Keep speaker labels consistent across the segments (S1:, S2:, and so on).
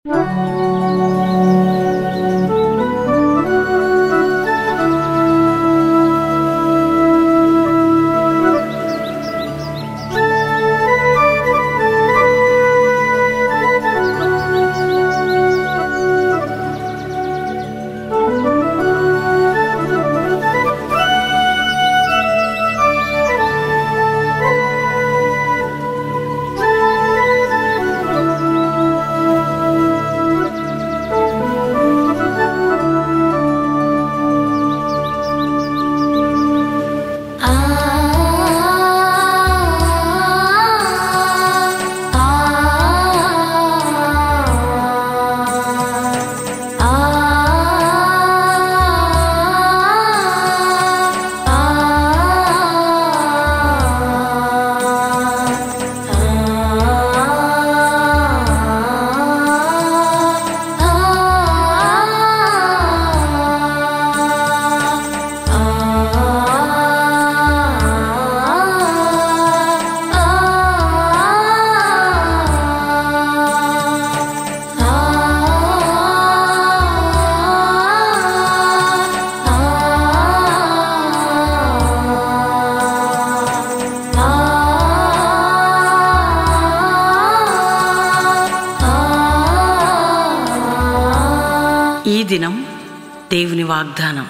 S1: ఈ దినం దేవుని వాగ్దానం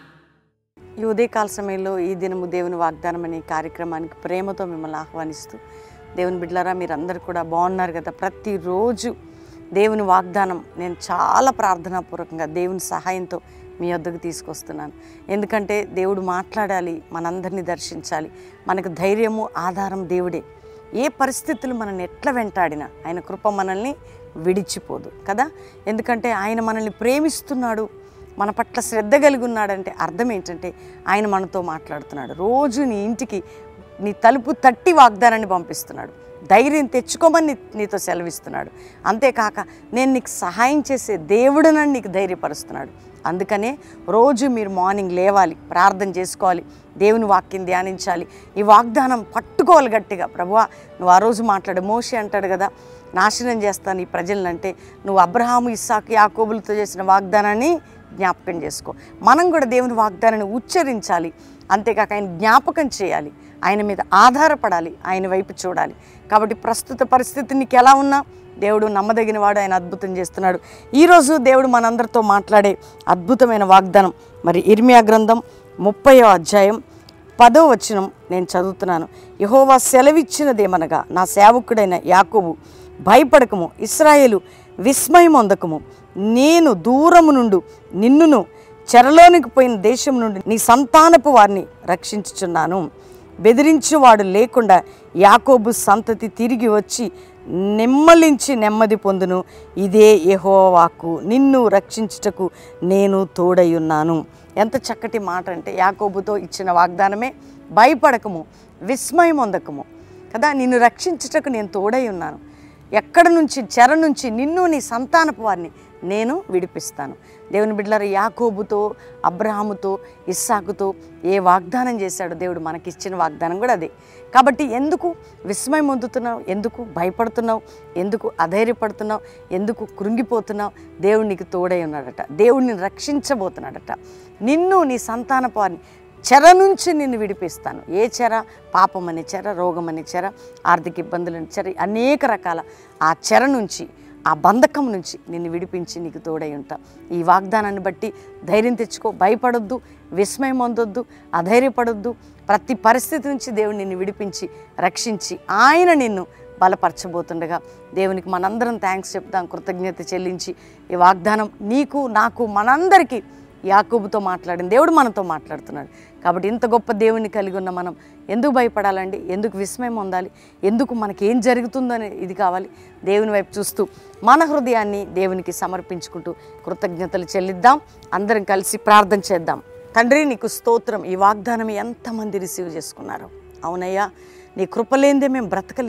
S2: ఈ ఉదయకాల సమయంలో ఈ దినము దేవుని వాగ్దానం అనే కార్యక్రమానికి ప్రేమతో మిమ్మల్ని ఆహ్వానిస్తూ దేవుని బిడ్డలారా మీరందరూ కూడా బాగున్నారు కదా ప్రతిరోజు దేవుని వాగ్దానం నేను చాలా ప్రార్థనాపూర్వకంగా దేవుని సహాయంతో మీ వద్దకు తీసుకొస్తున్నాను ఎందుకంటే దేవుడు మాట్లాడాలి మనందరినీ దర్శించాలి మనకు ధైర్యము ఆధారం దేవుడే ఏ పరిస్థితులు మనల్ని ఎట్లా వెంటాడినా ఆయన కృప మనల్ని విడిచిపోదు కదా ఎందుకంటే ఆయన మనల్ని ప్రేమిస్తున్నాడు మన పట్ల శ్రద్ధ కలిగి ఉన్నాడంటే అర్థం ఏంటంటే ఆయన మనతో మాట్లాడుతున్నాడు రోజు నీ ఇంటికి నీ తలుపు తట్టి వాగ్దానాన్ని పంపిస్తున్నాడు ధైర్యం తెచ్చుకోమని నీ- నీతో సెలవిస్తున్నాడు అంతేకాక నేను నీకు సహాయం చేసే దేవుడనని నీకు ధైర్యపరుస్తున్నాడు అందుకనే రోజు మీరు మార్నింగ్ లేవాలి ప్రార్థన చేసుకోవాలి దేవుని వాక్యం ధ్యానించాలి ఈ వాగ్దానం పట్టుకోవాలి గట్టిగా ప్రభువా నువ్వు ఆ రోజు మాట్లాడు మోషి అంటాడు కదా నాశనం చేస్తాను ఈ ప్రజలనంటే నువ్వు అబ్రహాము ఇస్సాకు యాకోబులతో చేసిన వాగ్దానాన్ని జ్ఞాపకం చేసుకో మనం కూడా దేవుని వాగ్దానాన్ని ఉచ్చరించాలి అంతేకాక ఆయన జ్ఞాపకం చేయాలి ఆయన మీద ఆధారపడాలి ఆయన వైపు చూడాలి కాబట్టి ప్రస్తుత పరిస్థితి నీకు ఎలా ఉన్నా దేవుడు నమ్మదగిన వాడు ఆయన అద్భుతం చేస్తున్నాడు ఈరోజు దేవుడు మనందరితో మాట్లాడే అద్భుతమైన వాగ్దానం మరి ఇర్మియా గ్రంథం ముప్పయో అధ్యాయం పదో వచనం నేను చదువుతున్నాను యహోవా సెలవిచ్చినదేమనగా నా సేవకుడైన యాకోబు భయపడకము ఇస్రాయేలు విస్మయం పొందకము నేను దూరము నుండు నిన్నును చెరలోనికి పోయిన దేశం నుండి నీ సంతానపు వారిని రక్షించుచున్నాను బెదిరించేవాడు లేకుండా యాకోబు సంతతి తిరిగి వచ్చి నెమ్మలించి నెమ్మది పొందును ఇదే యెహోవాకు నిన్ను రక్షించుటకు నేను తోడయున్నాను ఎంత చక్కటి మాట అంటే యాకోబుతో ఇచ్చిన వాగ్దానమే భయపడకము విస్మయం పొందకము కదా నిన్ను రక్షించుటకు నేను తోడై ఉన్నాను ఎక్కడ నుంచి చెర నుంచి నిన్ను నీ సంతానపు వారిని నేను విడిపిస్తాను దేవుని బిడ్డలారా యాకోబుతో అబ్రహాముతో ఇస్సాకుతో ఏ వాగ్దానం చేశాడో దేవుడు మనకిచ్చిన వాగ్దానం కూడా అదే కాబట్టి ఎందుకు విస్మయం పొందుతున్నావు ఎందుకు భయపడుతున్నావు ఎందుకు అధైర్యపడుతున్నావు ఎందుకు కృంగిపోతున్నావు దేవుడు నీకు తోడై ఉన్నాడట దేవుడిని రక్షించబోతున్నాడట నిన్ను నీ సంతానపు వారిని చెర నుంచి నిన్ను విడిపిస్తాను ఏ చెర పాపం అనే చెర రోగం అనే చెర ఆర్థిక ఇబ్బందులని చెర అనేక రకాల ఆ చెర నుంచి ఆ బంధకం నుంచి నిన్ను విడిపించి నీకు తోడై ఉంటా ఈ వాగ్దానాన్ని బట్టి ధైర్యం తెచ్చుకో భయపడొద్దు విస్మయం పొందొద్దు అధైర్యపడొద్దు ప్రతి పరిస్థితి నుంచి దేవుడు నిన్ను విడిపించి రక్షించి ఆయన నిన్ను బలపరచబోతుండగా దేవునికి మనందరం థ్యాంక్స్ చెప్తాం కృతజ్ఞత చెల్లించి ఈ వాగ్దానం నీకు నాకు మనందరికీ యాకోబుతో మాట్లాడిన దేవుడు మనతో మాట్లాడుతున్నాడు కాబట్టి ఇంత గొప్ప దేవుని కలిగి ఉన్న మనం ఎందుకు భయపడాలండి ఎందుకు విస్మయం పొందాలి ఎందుకు మనకి ఏం జరుగుతుందని ఇది కావాలి దేవుని వైపు చూస్తూ మన హృదయాన్ని దేవునికి సమర్పించుకుంటూ కృతజ్ఞతలు చెల్లిద్దాం అందరం కలిసి ప్రార్థన చేద్దాం తండ్రి నీకు స్తోత్రం ఈ వాగ్దానం ఎంతమంది రిసీవ్ చేసుకున్నారు అవునయ్యా నీ కృపలేందే మేము బ్రతకలేము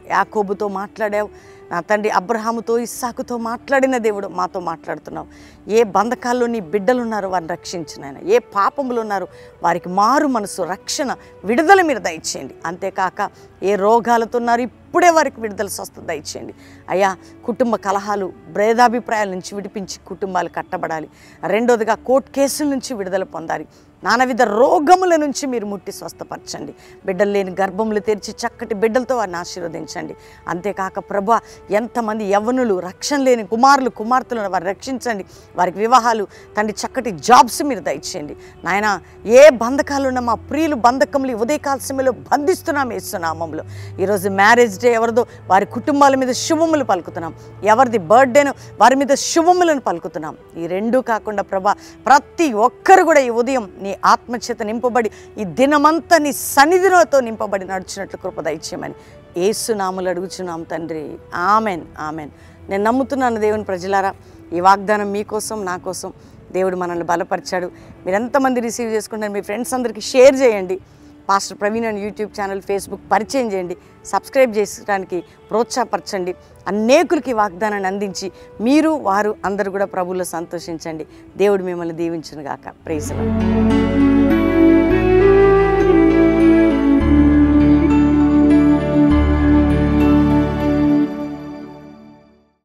S2: యాకోబుతో మాట్లాడావు నా తండ్రి అబ్రహాముతో ఇస్సాకుతో మాట్లాడిన దేవుడు మాతో మాట్లాడుతున్నావు ఏ బంధకాల్లో నీ బిడ్డలు ఉన్నారో వారిని రక్షించిన ఆయన ఏ పాపములు ఉన్నారో వారికి మారు మనసు రక్షణ విడుదల మీరు దయచేయండి అంతేకాక ఏ రోగాలతో ఉన్నారు ఇప్పుడే వారికి విడుదల స్వస్థత దయచేయండి అయ్యా కుటుంబ కలహాలు భేదాభిప్రాయాల నుంచి విడిపించి కుటుంబాలు కట్టబడాలి రెండోదిగా కోర్టు కేసుల నుంచి విడుదల పొందాలి నానావిధ రోగముల నుంచి మీరు ముట్టి స్వస్థపరచండి బిడ్డలు లేని గర్భములు తెరిచి చక్కటి బిడ్డలతో వారిని ఆశీర్వదించండి అంతేకాక ప్రభా ఎంతమంది యవ్వనులు రక్షణ లేని కుమారులు కుమార్తెలను వారిని రక్షించండి వారికి వివాహాలు తండ్రి చక్కటి జాబ్స్ మీరు దయచేయండి నాయన ఏ బంధకాలు ఉన్న మా ప్రియులు బంధకములు ఈ ఉదయకాల సమయంలో బంధిస్తున్నాం వేస్తున్నామంలో ఈరోజు మ్యారేజ్ డే ఎవరిదో వారి కుటుంబాల మీద శుభములు పలుకుతున్నాం ఎవరిది బర్త్డేను వారి మీద శుభములను పలుకుతున్నాం ఈ రెండూ కాకుండా ప్రభా ప్రతి ఒక్కరు కూడా ఈ ఉదయం నీ ఆత్మచేత నింపబడి ఈ దినమంతా నీ సన్నిధితో నింపబడి నడుచున్నట్లు కృప దయచేయమని ఏసునాములు అడుగుచున్నాం తండ్రి ఆమెన్ ఆమెన్ నేను నమ్ముతున్నాను దేవుని ప్రజలారా ఈ వాగ్దానం మీకోసం నా కోసం దేవుడు మనల్ని బలపరిచాడు మీరు ఎంతమంది రిసీవ్ చేసుకుంటారు మీ ఫ్రెండ్స్ అందరికీ షేర్ చేయండి పాస్టర్ ప్రవీణ్ అని యూట్యూబ్ ఛానల్ ఫేస్బుక్ పరిచయం చేయండి సబ్స్క్రైబ్ చేసుకోవడానికి ప్రోత్సాహపరచండి అనేకులకి ఈ వాగ్దానాన్ని అందించి మీరు వారు అందరూ కూడా ప్రభువులో సంతోషించండి దేవుడు మిమ్మల్ని దీవించును గాక ప్రైజ్లో